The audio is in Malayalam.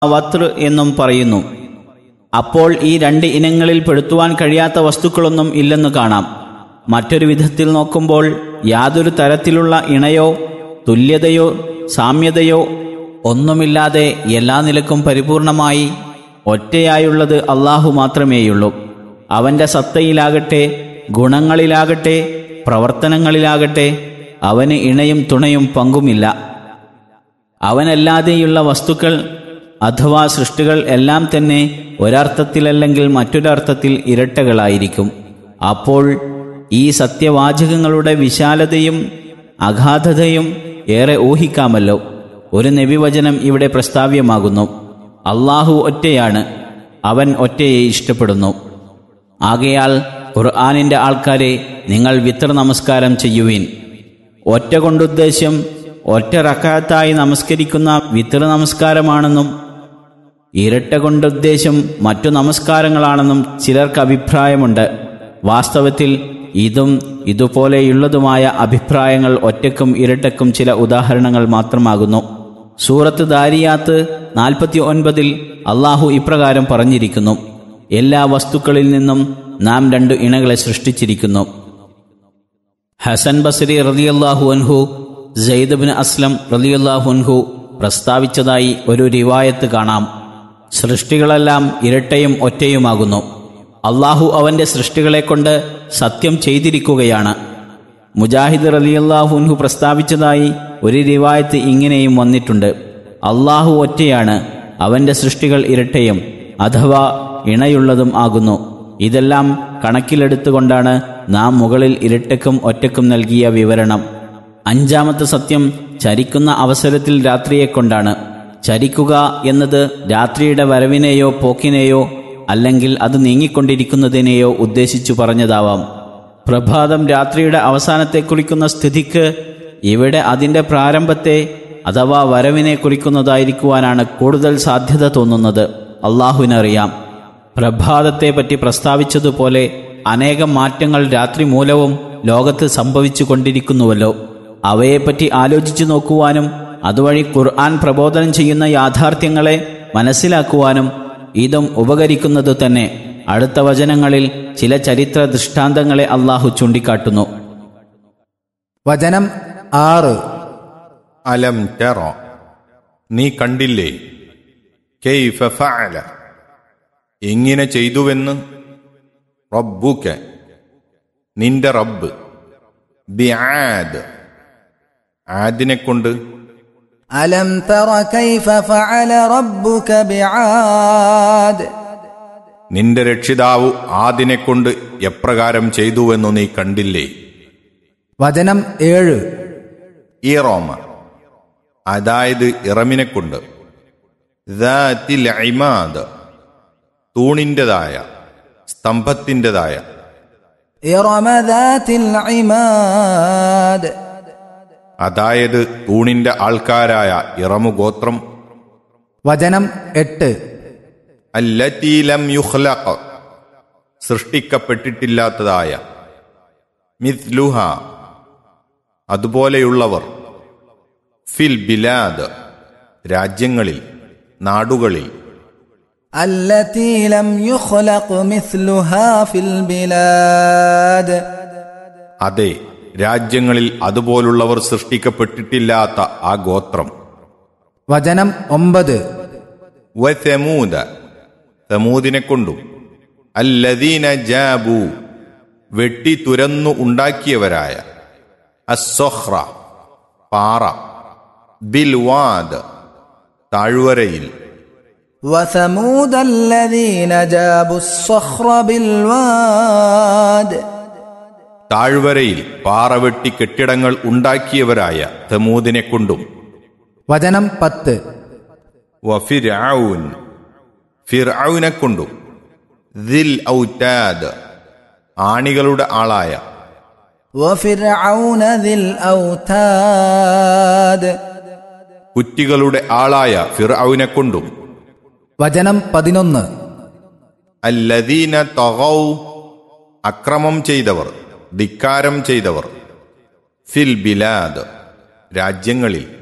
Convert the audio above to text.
വത്ർ എന്നും പറയുന്നു അപ്പോൾ ഈ രണ്ട് ഇനങ്ങളിൽ പെടുത്തുവാൻ കഴിയാത്ത വസ്തുക്കളൊന്നും ഇല്ലെന്ന് കാണാം മറ്റൊരു വിധത്തിൽ നോക്കുമ്പോൾ യാതൊരു തരത്തിലുള്ള ഇണയോ തുല്യതയോ സാമ്യതയോ ഒന്നുമില്ലാതെ എല്ലാ നിലക്കും പരിപൂർണമായി ഒറ്റയായുള്ളത് അള്ളാഹു മാത്രമേയുള്ളൂ അവന്റെ സത്തയിലാകട്ടെ ഗുണങ്ങളിലാകട്ടെ പ്രവർത്തനങ്ങളിലാകട്ടെ അവന് ഇണയും തുണയും പങ്കുമില്ല അവനല്ലാതെയുള്ള വസ്തുക്കൾ അഥവാ സൃഷ്ടികൾ എല്ലാം തന്നെ ഒരർത്ഥത്തിലല്ലെങ്കിൽ മറ്റൊരർത്ഥത്തിൽ ഇരട്ടകളായിരിക്കും അപ്പോൾ ഈ സത്യവാചകങ്ങളുടെ വിശാലതയും അഗാധതയും ഏറെ ഊഹിക്കാമല്ലോ ഒരു നബിവചനം ഇവിടെ പ്രസ്താവ്യമാകുന്നു അള്ളാഹു ഒറ്റയാണ് അവൻ ഒറ്റയെ ഇഷ്ടപ്പെടുന്നു ആകയാൽ ഖുർആാനിന്റെ ആൾക്കാരെ നിങ്ങൾ വിത്ര നമസ്കാരം ചെയ്യുവീൻ ഒറ്റ കൊണ്ടുദ്ദേശം ഒറ്റ റക്കാത്തായി നമസ്കരിക്കുന്ന വിത്ര നമസ്കാരമാണെന്നും ഇരട്ട കൊണ്ടുദ്ദേശം മറ്റു നമസ്കാരങ്ങളാണെന്നും ചിലർക്ക് അഭിപ്രായമുണ്ട് വാസ്തവത്തിൽ ഇതും ഇതുപോലെയുള്ളതുമായ അഭിപ്രായങ്ങൾ ഒറ്റക്കും ഇരട്ടക്കും ചില ഉദാഹരണങ്ങൾ മാത്രമാകുന്നു സൂറത്ത് ദാരിയാത്ത് നാൽപ്പത്തി ഒൻപതിൽ അള്ളാഹു ഇപ്രകാരം പറഞ്ഞിരിക്കുന്നു എല്ലാ വസ്തുക്കളിൽ നിന്നും നാം രണ്ട് ഇണകളെ സൃഷ്ടിച്ചിരിക്കുന്നു ഹസൻ ബസരി റലിയല്ലാഹു അൻഹു ജയ്ദബിൻ അസ്ലം റലിയല്ലാഹു അൻഹു പ്രസ്താവിച്ചതായി ഒരു റിവായത്ത് കാണാം സൃഷ്ടികളെല്ലാം ഇരട്ടയും ഒറ്റയുമാകുന്നു അള്ളാഹു അവന്റെ സൃഷ്ടികളെ കൊണ്ട് സത്യം ചെയ്തിരിക്കുകയാണ് മുജാഹിദ് റലിയല്ലാഹുൻഹു പ്രസ്താവിച്ചതായി ഒരു റിവായത്ത് ഇങ്ങനെയും വന്നിട്ടുണ്ട് അള്ളാഹു ഒറ്റയാണ് അവന്റെ സൃഷ്ടികൾ ഇരട്ടയും അഥവാ ഇണയുള്ളതും ആകുന്നു ഇതെല്ലാം കണക്കിലെടുത്തുകൊണ്ടാണ് നാം മുകളിൽ ഇരട്ടക്കും ഒറ്റക്കും നൽകിയ വിവരണം അഞ്ചാമത്തെ സത്യം ചരിക്കുന്ന അവസരത്തിൽ രാത്രിയെക്കൊണ്ടാണ് ചരിക്കുക എന്നത് രാത്രിയുടെ വരവിനെയോ പോക്കിനെയോ അല്ലെങ്കിൽ അത് നീങ്ങിക്കൊണ്ടിരിക്കുന്നതിനെയോ ഉദ്ദേശിച്ചു പറഞ്ഞതാവാം പ്രഭാതം രാത്രിയുടെ അവസാനത്തെ കുറിക്കുന്ന സ്ഥിതിക്ക് ഇവിടെ അതിൻ്റെ പ്രാരംഭത്തെ അഥവാ വരവിനെ കുറിക്കുന്നതായിരിക്കുവാനാണ് കൂടുതൽ സാധ്യത തോന്നുന്നത് അള്ളാഹുവിനറിയാം പ്രഭാതത്തെ പറ്റി പ്രസ്താവിച്ചതുപോലെ അനേകം മാറ്റങ്ങൾ രാത്രി മൂലവും ലോകത്ത് സംഭവിച്ചു കൊണ്ടിരിക്കുന്നുവല്ലോ അവയെപ്പറ്റി ആലോചിച്ചു നോക്കുവാനും അതുവഴി ഖുർആൻ പ്രബോധനം ചെയ്യുന്ന യാഥാർത്ഥ്യങ്ങളെ മനസ്സിലാക്കുവാനും ഇതും ഉപകരിക്കുന്നത് തന്നെ അടുത്ത വചനങ്ങളിൽ ചില ചരിത്ര ദൃഷ്ടാന്തങ്ങളെ അള്ളാഹു ചൂണ്ടിക്കാട്ടുന്നു വചനം ആറ് അലം തെറ നീ കണ്ടില്ലേ കെയ്ഫ ഫഅല എങ്ങനെ ചെയ്തുവെന്ന് റബ്ബുക നിന്റെ റബ്ബ് ബിആദ് ആദിനെ കൊണ്ട് അലം തറ കൈഫ ഫഅല റബ്ബുക ബിആദ് നിന്റെ രക്ഷിതാവ് ആദിനെ കൊണ്ട് എപ്രകാരം ചെയ്തുവെന്നു നീ കണ്ടില്ലേ വചനം ഏഴ് ഈറോമ അതായത് ഇറമിനെ കൊണ്ട് ദാത്തിൽ ഇമാദ് തൂണിൻ്റെതായ സ്തംഭത്തിൻ്റെതായ ഇറമ ദാത്തിൽ ഇമാദ് അതായത് തൂണിന്റെ ആൾക്കാരായ ഇറമുഗോത്രം വചനം എട്ട് അല്ലത്തീലം യുഹ്ലഖ് സൃഷ്ടിക്കപ്പെട്ടിട്ടില്ലാത്തതായ മിഥ്ലുഹ അതുപോലെയുള്ളവർ ഫിൽ ബിലാദ് രാജ്യങ്ങളിൽ നാടുകളിൽ التي لم يخلق مثلها في البلاد അതെ രാജ്യങ്ങളിൽ അതുപോലുള്ളവർ സൃഷ്ടിക്കപ്പെട്ടിട്ടില്ലാത്ത ആ ഗോത്രം വചനം ഒമ്പത് വസമൂദ സമൂദിനെ കൊണ്ടും അല്ലദീന ജാബു വെട്ടി തുരന്നു ഉണ്ടാക്കിയവരായ അസ്സൊഹ്റ പാറ ബിൽവാദ് താഴ്വരയിൽ وثمود الذين جابوا الصخر بالواد താഴ്വരയിൽ പാറ വെട്ടി കെട്ടിടങ്ങൾ ഉണ്ടാക്കിയവരായ തമൂദിനെ കൊണ്ടും വചനം പത്ത് വഫിർഔൻ ഫിർഔനെ കൊണ്ടും ദിൽ ഔതാദ് ആണികളുടെ ആളായ وفرعون ذي الأوتاد കുറ്റികളുടെ ആളായ ഫിർഔനെ കൊണ്ടും വചനം പതിനൊന്ന് അല്ലദീന തഗൗ അക്രമം ചെയ്തവർ ധിക്കാരം ചെയ്തവർ ഫിൽ ബിലാദ് രാജ്യങ്ങളിൽ